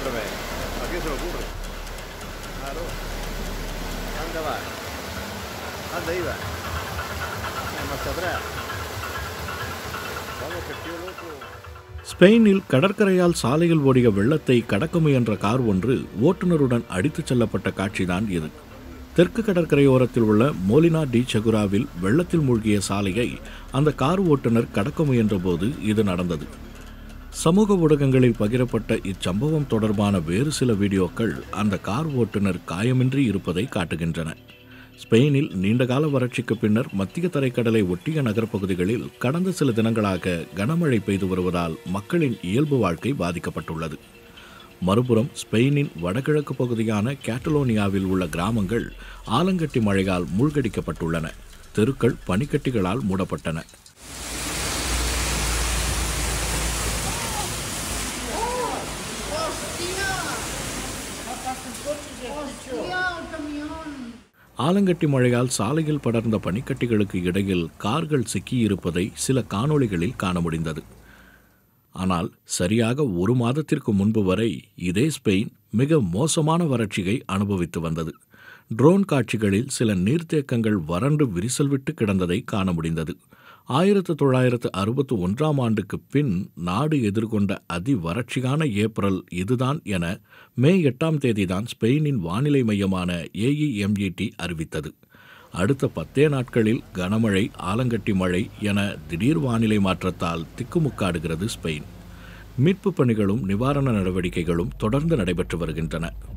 otra vez. ¿A quién se le ocurre? Claro. Anda va. Anda iba. Más atrás. Vamos, que tío loco. ஸ்பெயினில் கடற்கரையால் சாலையில் ஓடிய வெள்ளத்தை கடக்க முயன்ற கார் ஒன்று ஓட்டுநருடன் அடித்துச் செல்லப்பட்ட காட்சிதான் இது தெற்கு கடற்கரையோரத்தில் உள்ள மோலினா டி செகுராவில் வெள்ளத்தில் மூழ்கிய சாலையை அந்த கார் ஓட்டுநர் கடக்க முயன்றபோது இது நடந்தது சமூக ஊடகங்களில் பகிரப்பட்ட இச்சம்பவம் தொடர்பான வேறு சில வீடியோக்கள் அந்த கார் ஓட்டுநர் காயமின்றி இருப்பதை காட்டுகின்றன ஸ்பெயினில் நீண்டகால வறட்சிக்கு பின்னர் மத்திய தரைக்கடலை ஒட்டிய நகர்ப்பகுதிகளில் கடந்த சில தினங்களாக கனமழை பெய்து வருவதால் மக்களின் இயல்பு வாழ்க்கை பாதிக்கப்பட்டுள்ளது மறுபுறம் ஸ்பெயினின் வடகிழக்கு பகுதியான கேட்டலோனியாவில் உள்ள கிராமங்கள் ஆலங்கட்டி மழையால் மூழ்கடிக்கப்பட்டுள்ளன தெருக்கள் பனிக்கட்டிகளால் மூடப்பட்டன ¡Hostia, el camión! ஆலங்கட்டி மழையால் சாலையில் படர்ந்த பனிக்கட்டிகளுக்கு இடையில் கார்கள் சிக்கியிருப்பதை சில காணொளிகளில் காண முடிந்தது ஆனால் சரியாக ஒரு மாதத்திற்கு முன்பு வரை இதே ஸ்பெயின் மிக மோசமான வறட்சியை அனுபவித்து வந்தது ட்ரோன் காட்சிகளில் சில நீர்த்தேக்கங்கள் வறண்டு விரிசல் விட்டு கிடந்ததை காண முடிந்தது ஆயிரத்து தொள்ளாயிரத்து அறுபத்து ஒன்றாம் ஆண்டுக்கு பின் நாடு எதிர்கொண்ட அதி வறட்சியான ஏப்ரல் இதுதான் என மே எட்டாம் தேதிதான் ஸ்பெயினின் வானிலை மையமான ஏஇஎம்இடி அறிவித்தது அடுத்த பத்தே நாட்களில் கனமழை ஆலங்கட்டி மழை என திடீர் வானிலை மாற்றத்தால் திக்குமுக்காடுகிறது ஸ்பெயின் மீட்புப் பணிகளும் நிவாரண நடவடிக்கைகளும் தொடர்ந்து நடைபெற்று வருகின்றன